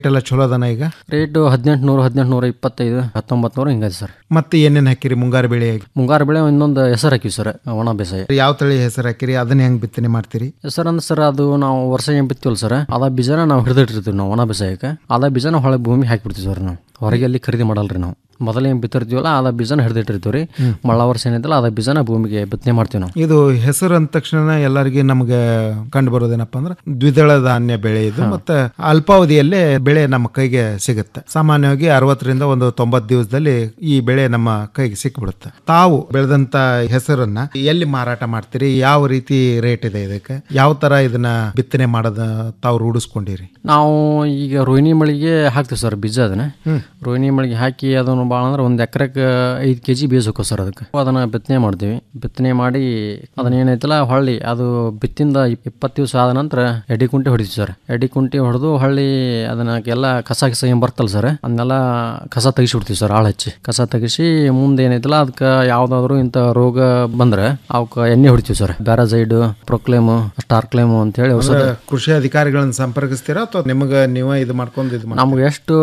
ಎಲ್ಲ ಚಲೋ ಅದನ ಈಗ ರೇಟು ಹದಿನೆಂಟು ನೂರು ಹದಿನೆಂಟು ನೂರ ಇಪ್ಪತ್ತೈದು ಹತ್ತೊಂಬತ್ತು ನೂರು ಹಿಂಗೈತೆ ಸರ್ ಮತ್ತೆ ಏನೇನು ಹಾಕಿರಿ ಮುಂಗಾರು ಬೆಳೆಯಾಗಿ ಮುಂಗಾರು ಬೆಳೆ ಇನ್ನೊಂದು ಹೆಸರು ಹಾಕಿವಿ ಸರ್ ಒಣ ಬೇಸಾಯ ಯಾವ ತಳಿ ಹೆಸರು ಹಾಕಿರಿ ಅದನ್ನ ಹೆಂಗ್ ಬಿತ್ತನೆ ಮಾಡ್ತೀರಿ ಹೆಸರು ಅಂದ್ರೆ ಸರ್ ಅದು ನಾವು ವರ್ಷ ಏನು ಬಿತ್ತೀವಲ್ಲ ಸರ್ ಅದ ಬೀಜನ ನಾವು ಹಿಡಿದಿಟ್ಟಿರ್ತೀವಿ ನಾವು ಒಣ ಬೇಸಾಯಕ್ಕೆ ಅದ ಬೀಜನ ಹೊಳೆ ಭೂಮಿ ಹಾಕಿಬಿಡ್ತೀವಿ ಸರ್ ನಾವು ಹೊರಗೆ ಅಲ್ಲಿ ಖರೀದಿ ಮಾಡಲ್ರಿ ನಾವು ಮೊದಲೇ ಏನು ಬಿತ್ತಿರ್ತೀವಲ್ಲ ಅದ ಬೀಜನ ಹಿಡಿದಿಟ್ಟಿರ್ತೀವಿ ರೀ ಮಳ್ಳ ವರ್ಷ ಏನಿದ್ದಲ್ಲ ಅದ ಬೀಜನ ಭೂಮಿಗೆ ಬಿತ್ತನೆ ಮಾಡ್ತೀವಿ ನಾವು ಇದು ಹೆಸರು ಅಂದ ತಕ್ಷಣ ಎಲ್ಲರಿಗೆ ನಮಗೆ ಕಂಡು ಬರೋದೇನಪ್ಪ ಅಂದ್ರೆ ದ್ವಿದಳ ಧಾನ್ಯ ಬೆಳೆ ಇದು ಮತ್ತೆ ಅಲ್ಪಾವಧಿಯಲ್ಲೇ ಬೆಳೆ ನಮ್ಮ ಕೈಗೆ ಸಿಗುತ್ತೆ ಸಾಮಾನ್ಯವಾಗಿ ಅರವತ್ತರಿಂದ ಒಂದು ತೊಂಬತ್ತು ದಿವಸದಲ್ಲಿ ಈ ಬೆಳೆ ನಮ್ಮ ಕೈಗೆ ಸಿಕ್ಬಿಡುತ್ತೆ ತಾವು ಬೆಳೆದಂತ ಹೆಸರನ್ನ ಎಲ್ಲಿ ಮಾರಾಟ ಮಾಡ್ತೀರಿ ಯಾವ ರೀತಿ ರೇಟ್ ಇದೆ ಇದಕ್ಕೆ ಯಾವ ತರ ಇದನ್ನ ಬಿತ್ತನೆ ಮಾಡೋದ ತಾವು ರೂಢಿಸ್ಕೊಂಡಿರಿ ನಾವು ಈಗ ರೋಹಿಣಿ ಮಳಿಗೆ ಹಾಕ್ತೀವಿ ಸರ್ ಬೀಜ ಅದನ್ನ ರೋಹಿಣಿ ಮಳಿಗೆ ಹಾಕಿ ಅದನ್ನು ಭಾಳ ಅಂದ್ರೆ ಒಂದು ಎಕರೆಗೆ ಐದು ಕೆ ಜಿ ಬೀಜ ಹೋಕೋ ಸರ್ ಅದಕ್ಕೆ ಅದನ್ನ ಬಿತ್ತನೆ ಮಾಡ್ತೀವಿ ಬಿತ್ತನೆ ಮಾಡಿ ಅದನ್ನ ಏನೈತಲ್ಲ ಹೊಳ್ಳಿ ಅದು ಬಿತ್ತಿಂದ ಇಪ್- ಇಪ್ಪತ್ತು ದಿವಸ ಆದ ನಂತರ ಎಡಿ ಕುಂಟಿ ಹೊಡಿತೀವಿ ಸರ್ ಎಡಿ ಕುಂಟಿ ಹೊಡೆದು ಹೊಳ್ಳಿ ಅದನ್ನ ಎಲ್ಲ ಕಸ ಕಿಸ ಏನು ಬರ್ತಲ್ಲ ಸರ್ ಅದನ್ನೆಲ್ಲ ಕಸ ತೆಗಿಸಿ ಬಿಡ್ತೀವಿ ಸರ್ ಆಳು ಹಚ್ಚಿ ಕಸ ತೆಗಿಸಿ ಮುಂದೆ ಏನೈತಲ್ಲ ಅದಕ್ಕೆ ಯಾವ್ದಾದ್ರು ಇಂಥ ರೋಗ ಬಂದ್ರೆ ಅವಕ್ಕೆ ಎಣ್ಣೆ ಹೊಡಿತೀವಿ ಸರ್ ಬ್ಯಾರಸೈಡ್ ಪ್ರೊಕ್ಲೇಮು ಸ್ಟಾರ್ಕ್ಲೇಮು ಅಂತೇಳಿ ಔಷಧ ಕೃಷಿ ಅಧಿಕಾರಿಗಳನ್ನ ಸಂಪರ್ಕಿಸ್ತೀರಾ ಅಥವಾ ನಿಮಗೆ ನೀವೇ ಇದು ಮಾಡ್ಕೊಂಡು ಇದು ಮಾಡಿ ನಮ್ಗೆ ಎಷ್ಟು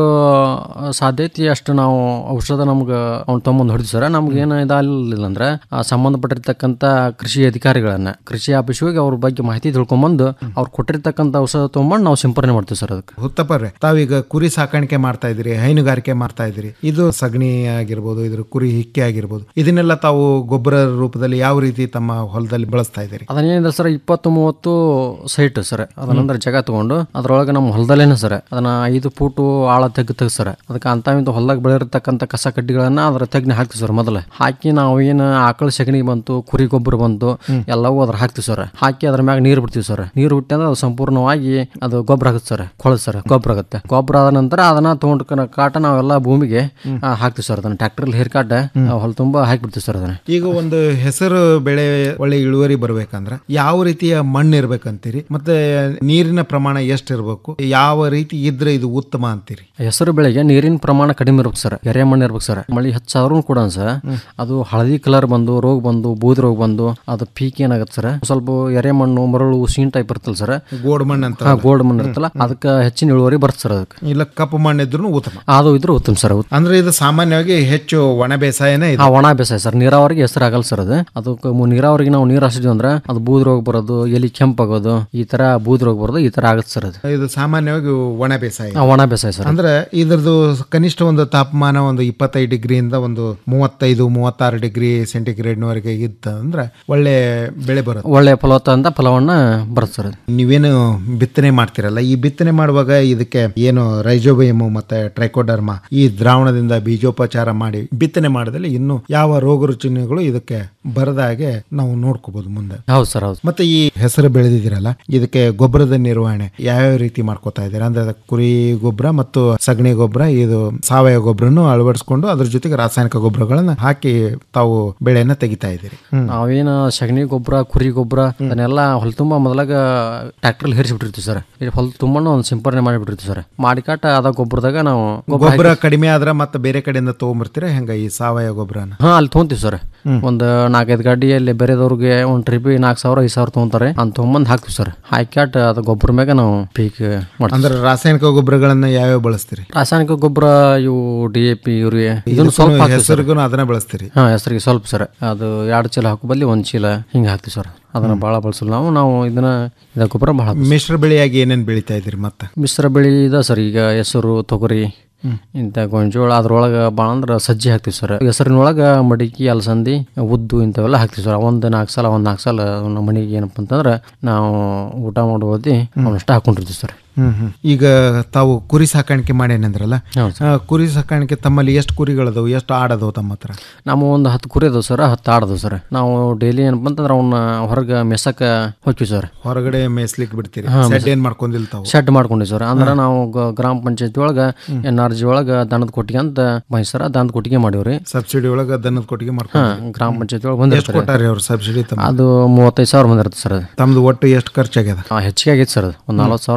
ಸಾಧ್ಯ ಐತಿ ಅಷ್ಟು ನಾವು ಔಷಧ ನಮ್ಗೆ ಅವ್ನು ತೊಗೊಂಬಂದು ಹೊಡಿತೀವಿ ಸರ್ ನಮ್ಗೆ ಏನು ಇದಾಗಲಿಲ್ಲ ಅಂದ್ರೆ ಆ ಸಂಬಂಧಪಟ್ಟಿರ್ತಕ್ಕಂಥ ಕೃಷಿ ಅಧಿಕಾರಿಗಳನ್ನ ಕೃಷಿ ಆಫೀಸ್ ಹೋಗಿ ಅವ್ರ ಬಗ್ಗೆ ಮಾಹಿತಿ ತಿಳ್ಕೊಂಬಂದು ಅವ್ರು ಕೊಟ್ಟಿರ್ತಕ್ಕಂಥ ಔಷಧ ತೊಗೊಂಬಂದು ನಾವು ಸಿಂಪರಣೆ ಮಾಡ್ತೀವಿ ಸರ್ ಅದಕ್ಕೆ ಹುತ್ತಪ್ಪರ್ರೆ ತಾವೀಗ ಕುರಿ ಸಾಕಾಣಿಕೆ ಮಾಡ್ತಾ ಇದ್ದೀರಿ ಹೈನುಗಾರಿಕೆ ಮಾಡ್ತಾ ಇದ್ದೀರಿ ಇದು ಸಗಣಿ ಆಗಿರ್ಬೋದು ಇದ್ರ ಕುರಿ ಹಿಕ್ಕೆ ಆಗಿರ್ಬೋದು ಇದನ್ನೆಲ್ಲ ತಾವು ಗೊಬ್ಬರ ರೂಪದಲ್ಲಿ ಯಾವ ರೀತಿ ತಮ್ಮ ಹೊಲದಲ್ಲಿ ಬಳಸ್ತಾ ಇದ್ದೀರಿ ಅದನ್ನೇನಿದೆ ಸರ್ ಇಪ್ಪತ್ತು ಮೂವತ್ತು ಸೈಟ್ ಸರ್ ಅದನ್ನಂದ್ರೆ ಜಾಗ ತಗೊಂಡು ಅದ್ರೊಳಗೆ ನಮ್ಮ ಹೊಲದಲ್ಲೇನೆ ಸರ್ ಅದನ್ನ ಐದು ಫೂಟು ಆಳ ತೆಗ್ ತೆಗ್ ಸರ್ ಅದಕ್ಕೆ ಅಂತ ಇಂತ ಹೊಲದಾಗ ಬೆಳೆದಿರ್ತಕ್ಕಂಥ ಕಸ ಕಡ್ಡಿಗಳನ್ನ ಅದ್ರ ತೆಗ್ನೆ ಹಾಕ್ತೀವಿ ಸರ್ ಮೊದಲು ಹಾಕಿ ನಾವು ಏನು ಆಕಳ ಸಗಣಿ ಬಂತು ಕುರಿ ಗೊಬ್ಬರ ಬಂತು ಎಲ್ಲವೂ ಅದ್ರ ಹಾಕ್ತೀವಿ ಸರ್ ಹಾಕಿ ಅದ್ರ ಮ್ಯಾಗ ನೀರು ಬಿಡ್ತೀವಿ ಸರ್ ನೀರು ಬಿಟ್ಟು ಅಂದ್ರೆ ಅದು ಸಂಪೂರ್ಣವಾಗಿ ಅದು ಗೊಬ್ಬರ ಆಗುತ್ತೆ ಸರ್ ಕೊಳದ್ ಸರ್ ಗೊಬ್ಬರ ಆಗುತ್ತೆ ಗೊಬ್ಬರ ಆದ ನಂತರ ಅದನ್ನ ತಗೊಂಡು ಕ- ಕಾಟ ನಾವೆಲ್ಲ ಭೂಮಿಗೆ ಆ, ಹಾಕ್ತೀವಿ ಸರ್ ಅದನ್ನ ಟ್ರ್ಯಾಕ್ಟರ್ ಹೇರ್ಕಾಟ ಹೊಲ ತುಂಬಾ ಹಾಕಿಬಿಡ್ತೀವಿ ಸರ್ ಅದನ್ನ ಈಗ ಒಂದು ಹೆಸರು ಬೆಳೆ ಒಳ್ಳೆ ಇಳುವರಿ ಬರ್ಬೇಕಂದ್ರ ಯಾವ ರೀತಿಯ ಮಣ್ಣು ಇರ್ಬೇಕಂತೀರಿ ಮತ್ತೆ ನೀರಿನ ಪ್ರಮಾಣ ಎಷ್ಟು ಇರಬೇಕು ಯಾವ ರೀತಿ ಇದ್ರೆ ಇದು ಉತ್ತಮ ಅಂತೀರಿ ಹೆಸರು ಬೆಳೆಗೆ ನೀರಿನ ಪ್ರಮಾಣ ಕಡಿಮೆ ಇರ್ಬೇಕು ಸರ್ ಎರೆ ಮಣ್ಣು ಇರ್ಬೇಕು ಸರ್ ಮಳಿ ಹೆಚ್ಚಾದ್ರೂ ಕೂಡ ಸರ್ ಅದು ಹಳದಿ ಕಲರ್ ಬಂದು ರೋಗ ಬಂದು ಬೂದಿ ರೋಗ ಬಂದು ಅದು ಪೀಕ್ ಏನಾಗುತ್ತೆ ಸರ್ ಸ್ವಲ್ಪ ಎರೆ ಮಣ್ಣು ಮರಳು ಸೀನ್ ಟೈಪ್ ಇರ್ತಲ್ಲ ಸರ್ ಗೋಡ್ ಮಣ್ಣು ಅಂತ ಹಾ ಗೋಲ್ಡ್ ಮಣ್ಣು ಇರ್ತಲ್ಲ ಅದಕ್ಕೆ ಹೆಚ್ಚಿನ ಇಳುವರಿ ಬರುತ್ತೆ ಸರ್ ಅದಕ್ಕೆ ಇಲ್ಲ ಕಪ್ಪು ಮಣ್ಣು ಇದ್ರೂ ಉತ್ತಮ ಅದು ಇದ್ರೆ ಉತ್ತಮ ಸರ್ ಅದು ಅಂದ್ರೆ ಇದು ಸಾಮಾನ್ಯವಾಗಿ ಹೆಚ್ಚು ಒಣ ಬೇಸಾಯನೇ ಇದೆ ಆ ಒಣ ಬೇಸಾಯ ಸರ್ ನೀರಾವರಿಗೆ ಹೆಸರು ಆಗಲ್ಲ ಸರ್ ಅದು ಅದಕ್ಕೆ ಮು- ನೀರಾವರಿಗೆ ನಾವು ನೀರು ಹಾಸಿದ್ವಿ ಅಂದ್ರೆ ಅದು ಬೂದ್ ರೋಗ ಬರೋದು ಎಲಿ ಕೆಂಪಾಗೋದು ಈ ತರ ಬೂದ್ ರೋಗ ಬರೋದು ಈ ತರ ಆಗುತ್ತೆ ಸರ್ ಅದು ಇದು ಸಾಮಾನ್ಯವಾಗಿ ಒಣ ಬೇಸಾಯ ಆ, ಒಣ ಬೇಸಾಯ ಸರ್ ಅಂದ್ರೆ ಇದ್ರದ್ದು ಕನಿಷ್ಠ ಒಂದು ತಾಪಮಾನ ಒಂದು ಇಪ್ಪತ್ತೈದು ಡಿಗ್ರಿಯಿಂದ ಒಂದು ಮೂವತ್ತೈದು ಮೂವತ್ತಾರು ಡಿಗ್ರಿ ಸೆಂಟಿಗ್ರೇಡ್ನವರೆಗೆ ಇತ್ತು ಅಂದ್ರೆ ಒಳ್ಳೆ ಬೆಳೆ ಬರುತ್ತೆ ಒಳ್ಳೆ ಫಲವತ್ತ ಫಲವನ್ನ ಬರುತ್ತೆ ಸರ್ ಅದು ನೀವೇನು ಬಿತ್ತನೆ ಮಾಡ್ತಿರಲ್ಲ ಈ ಬಿತ್ತನೆ ಮಾಡುವಾಗ ಇದಕ್ಕೆ ಏನು ರೈಜೋಬಿಯಮು ಮತ್ತೆ ಟ್ರೈಕೋಡರ್ಮಾ ಈ ದ್ರಾವಣದಿಂದ ಬೀಜೋಪಚಾರ ಮಾಡಿ ಬಿತ್ತನೆ ಮಾಡಿದಲ್ಲಿ ಇನ್ನು ಯಾವ ರೋಗ ರುಚಿನಗಳು ಇದಕ್ಕೆ ಬರದ ಹಾಗೆ ನಾವು ನೋಡ್ಕೋಬಹುದು ಮುಂದೆ ಹೌದು ಸರ್ ಹೌದು ಮತ್ತೆ ಈ ಹೆಸರು ಬೆಳೆದಿದ್ದೀರಲ್ಲ ಇದಕ್ಕೆ ಗೊಬ್ಬರದ ನಿರ್ವಹಣೆ ಯಾವ್ಯಾವ ರೀತಿ ಮಾಡ್ಕೋತಾ ಇದ್ದೀರಾ ಅಂದ್ರೆ ಅದಕ್ಕೆ ಕುರಿ ಗೊಬ್ಬರ ಮತ್ತು ಸಗಣಿ ಗೊಬ್ಬರ ಇದು ಸಾವಯವ ಗೊಬ್ಬರನು ಅಳವಡಿಸ್ಕೊಂಡು ಅದ್ರ ಜೊತೆಗೆ ರಾಸಾಯನಿಕ ಗೊಬ್ಬರಗಳನ್ನ ಹಾಕಿ ತಾವು ಬೆಳೆಯನ್ನ ತೆಗಿತಾ ಇದ್ದೀರಿ ನಾವೇನು ಸಗಣಿ ಗೊಬ್ಬರ ಕುರಿ ಗೊಬ್ಬರ ಅದನ್ನೆಲ್ಲ ಹೊಲ ತುಂಬ ಮೊದಲಾಗ ಟ್ರ್ಯಾಕ್ಟರ್ ಹೇರಿಸಿ ಬಿಟ್ಟಿರ್ತೀವಿ ಸರ್ ಇಲ್ಲಿ ಹೊಲ ತುಂಬಾನು ಒಂದು ಸಿಂಪರಣೆ ಮಾಡಿಬಿಟ್ಟಿರ್ತೀವಿ ಸರ್ ಮಾಡಿಕಾಟ ಅದ ಗೊಬ್ಬರದಾಗ ನಾವು ಗೊಬ್ಬರ ಗೊಬ್ಬರ ಕಡಿಮೆ ಆದ್ರೆ ಮತ್ತೆ ಬೇರೆ ಕಡೆಯಿಂದ ತಗೊಂಬರ್ತೀರಾ ಹೆಂಗ ಈ ಸಾವಯವ ಗೊಬ್ಬರನ ಹಾ ಅಲ್ಲಿ ತೊಗೊಂತೀವಿ ಸರ್ ಒಂದು ನಾಲ್ಕೈದು ಗಾಡಿಯಲ್ಲಿ ಬೇರೆದವ್ರಿಗೆ ಒಂದು ಟ್ರಿಪ್ ನಾಲ್ಕು ಸಾವಿರ ಐದು ಸಾವಿರ ತೊಗೊಂತಾರೆ ಅಂತ ತೊಗೊಂಬಂದು ಹಾಕ್ತೀವಿ ಸರ್ ಹಾಕ್ಯಾಟ ಅದು ಗೊಬ್ಬರ ಮ್ಯಾಗ ನಾವು ಪೀಕ್ ಮಾಡ್ತೀವಿ ಅಂದ್ರೆ ರಾಸಾಯನಿಕ ಗೊಬ್ಬರಗಳನ್ನ ಯಾವ್ಯಾವ ಬಳಸ್ತೀರಿ ರಾಸಾಯನಿಕ ಗೊಬ್ಬರ ಇವು ಡಿ ಎ ಪಿ ಯೂರಿಯಾ ಇದನ್ನು ಸ್ವಲ್ಪ ಹಾಕ್ತೀವಿ ಸರ್ ಹೆಸರಿಗೂ ಅದನ್ನ ಬಳಸ್ತೀರಿ ಹಾ ಹೆಸರಿಗೆ ಸ್ವಲ್ಪ ಸರ್ ಅದು ಎರಡು ಚೀಲ ಹಾಕೋ ಬದಲಿ ಒಂದು ಚೀಲ ಹಿಂಗೆ ಹಾಕ್ತೀವಿ ಸರ್ ಅದನ್ನ ಭಾಳ ಬಳಸಲ್ಲ ನಾವು ನಾವು ಇದನ್ನ ಇದ ಗೊಬ್ಬರ ಭಾಳ ಮಿಶ್ರ ಬೆಳೆಯಾಗಿ ಏನೇನ್ ಬೆಳಿತಾ ಇದ್ದೀರಿ ಮತ್ತೆ ಮಿಶ್ರ ಬೆಳೆ ಇದೆ ಸರ್ ಈಗ ಹೆಸರು ತೊಗರಿ ಇಂಥ ಗೊಂಜೋಳ ಅದ್ರೊಳಗೆ ಭಾಳ ಅಂದ್ರೆ ಸಜ್ಜಿ ಹಾಕ್ತೀವಿ ಸರ್ ಹೆಸರಿನೊಳಗೆ ಮಡಿಕೆ ಅಲಸಂದಿ ಉದ್ದು ಇಂಥವೆಲ್ಲ ಹಾಕ್ತೀವಿ ಸರ್ ಒಂದು ನಾಲ್ಕು ಸಲ ಒಂದು ನಾಲ್ಕು ಸಲ ನಮ್ಮ ಮನೆಗೆ ಏನಪ್ಪ ಅಂತಂದ್ರೆ ನಾವು ಊಟ ಮಾಡುವಲ್ಲಿ ಅವನಷ್ಟು ಹಾಕೊಂಡಿರ್ತೀವಿ ಸರ್ ಹ್ಮ್ ಹ್ಮ್. ಈಗ ತಾವು ಕುರಿ ಸಾಕಾಣಿಕೆ ಮಾಡೇನಂದ್ರಲ್ಲ ಹೌದು ಆ, ಕುರಿ ಸಾಕಾಣಿಕೆ ತಮ್ಮಲ್ಲಿ ಎಷ್ಟು ಕುರಿಗಳದವು ಎಷ್ಟು ಆಡದವು ತಮ್ಮ ಹತ್ರ ನಾವು ಒಂದು ಹತ್ತು ಕುರಿ ಅದಾವ ಸರ್ ಹತ್ತು ಆಡದವು ಸರ್ ನಾವು ಡೈಲಿ ಏನಪ್ಪ ಅಂತಂದ್ರೆ ಅವನ್ನ ಹೊರಗೆ ಮೆಸಕ್ಕೆ ಹೋಗ್ತೀವಿ ಸರ್ ಹೊರಗಡೆ ಮೇಯ್ಸ್ಲಿಕ್ಕೆ ಬಿಡ್ತೀರಿ ಸೆಡ್ ಏನ್ ಮಾಡ್ಕೊಂಡಿಲ್ಲ ತಾವು ಶೆಡ್ ಮಾಡ್ಕೊಂಡಿವಿ ಸರ್ ಅಂದ್ರೆ ನಾವು ಗ- ಗ್ರಾಮ ಪಂಚಾಯತಿ ಒಳಗೆ ಎನ್ ಆರ್ ಜಿ ಒಳಗೆ ದನದ ಕೊಟ್ಟಿಗೆ ಅಂತ ಮೈಸೂರ ದನದ ಕೊಟ್ಟಿಗೆ ಮಾಡೀವ್ರಿ ಸಬ್ಸಿಡಿ ಒಳಗ ದನದ ಕೊಟ್ಟಿಗೆ ಹಾ ಮಾಡ್ಕೊಂಡು ಗ್ರಾಮ ಪಂಚಾಯತಿ ಒಳಗೆ ಎಷ್ಟು ಬಂದಿರ್ತಾರೆ ಕೊಟ್ಟಾರಿ ಅವ್ರು ಸಬ್ಸಿಡಿ ತಮ್ಮ ಅದು ಮೂವತ್ತೈದು ಸಾವಿರ ಬಂದಿರುತ್ತೆ ಸರ್ ಅದು ತಮ್ದು ಒಟ್ಟು ಎಷ್ಟು ಖರ್ಚಾಗ್ಯದ ಆ, ಹೆಚ್ಚಿಗೆ ಆಗೈತೆ ಸರ್ ಅದು ಒಂದು ನಲ್ವತ್ತು ಸಾವಿರ ಮ್ಯಾಗ ಆಗೈತೆ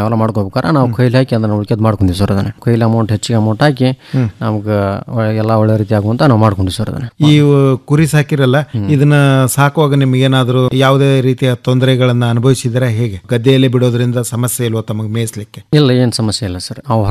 ನಾವೆಲ್ಲ ಮಾಡ್ಕೋಬೇಕಾರೆ ನಾವು ಕೈಲಿ ಹಾಕಿ ಅದನ್ನ ಉಳ್ಕೆದ್ ಮಾಡ್ಕೊಂತೀವಿ ಸರ್ ಅದನ್ನ ಕೈಲಿ ಅಮೌಂಟ್ ಹೆಚ್ಚಿಗೆ ಅಮೌಂಟ್ ಹಾಕಿ ನಮ್ಗೆ ಎಲ್ಲ ಒಳ್ಳೆ ರೀತಿ ಆಗುವಂತ ನಾವು ಮಾಡ್ಕೊಂತೀವಿ ಸರ್ ಅದನ್ನ ಈ ಕುರಿ ಸಾಕಿರಲ್ಲ ಇದನ್ನ ಸಾಕುವಾಗ ನಿಮ್ಗೇನಾದ್ರೂ ಯಾವುದೇ ರೀತಿಯ ತೊಂದರೆಗಳನ್ನ ಅನುಭವಿಸಿದ್ರೆ ಹೇಗೆ ಗದ್ದೆಯಲ್ಲಿ ಬಿಡೋದ್ರಿಂದ ಸಮಸ್ಯೆ ಇಲ್ವಾ ತಮಗೆ ಮೇಯಿಸ್ಲಿಕ್ಕೆ ಇಲ್ಲ ಏನು ಸಮಸ್ಯೆ ಇಲ್ಲ ಸರ್ ನಾವು